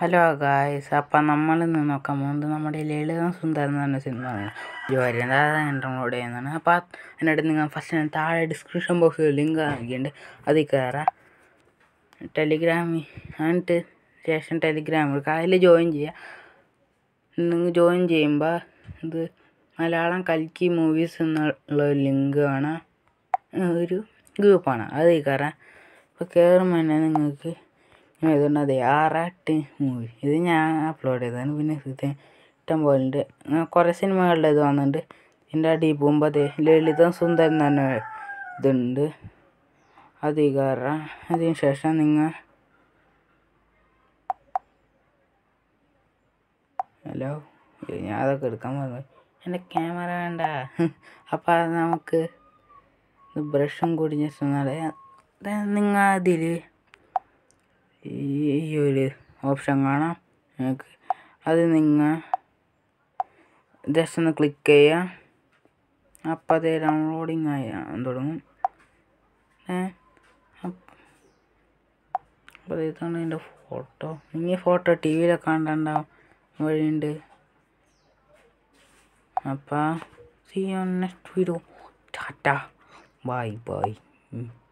hello guys അപ്പം നമ്മൾ ഇന്ന് നോക്കാൻ പോകുന്നത് നമ്മുടെ ലളിതം സുന്ദരം എന്ന് പറഞ്ഞ സിനിമയാണ് ജോലിയുടെ എന്നാണ് അപ്പോൾ അതിനിടെ നിങ്ങൾ ഫസ്റ്റ് ഞാൻ താഴെ ഡിസ്ക്രിപ്ഷൻ ബോക്സിൽ ലിങ്ക് ആക്കിയിട്ടുണ്ട് അതിൽ കയറാം ടെലിഗ്രാമിൽ എന്നിട്ട് ശേഷം ടെലിഗ്രാം എടുക്കുക അതിൽ ജോയിൻ ചെയ്യുക നിങ്ങൾ ജോയിൻ ചെയ്യുമ്പോൾ ഇത് മലയാളം കൽക്കി മൂവീസ് എന്നുള്ള ഒരു ലിങ്ക് ആണ് ഒരു ഗ്രൂപ്പാണ് അതിൽ കയറാം അപ്പോൾ കയറുമ്പോൾ തന്നെ നിങ്ങൾക്ക് ഇതുകൊണ്ട് അതെ ആറാട്ട് മൂവി ഇത് ഞാൻ അപ്ലോഡ് ചെയ്തതാണ് പിന്നെ ഇത് ഇഷ്ടം പോലെ ഉണ്ട് കുറേ സിനിമകളുടെ ഇത് വന്നിട്ടുണ്ട് ഇതിൻ്റെ അടിയിൽ പോകുമ്പോൾ അതെ ലളിതം സുന്ദരം എന്ന് പറഞ്ഞ ഇതുണ്ട് അത് കയറാം അതിന് ശേഷം നിങ്ങൾ ഹലോ ഞാൻ അതൊക്കെ എടുക്കാൻ പറഞ്ഞു എൻ്റെ ക്യാമറ വേണ്ട അപ്പോൾ അത് നമുക്ക് ബ്രഷും കൂടി ജസ്റ്റ് ഒന്നാടെ നിങ്ങൾ അതിൽ ഈ ഒരു ഓപ്ഷൻ കാണാം നിങ്ങൾക്ക് അത് നിങ്ങൾ ജസ്റ്റ് ഒന്ന് ക്ലിക്ക് ചെയ്യുക അപ്പോൾ അത് ഡൗൺലോഡിങ് ആയി തുടങ്ങും അപ്പോൾ ഇതാണ് എൻ്റെ ഫോട്ടോ ഇനി ഫോട്ടോ ടി വിയിലൊക്കെ കണ്ടുണ്ടാവും വഴിയുണ്ട് അപ്പോൾ see you next video tata bye by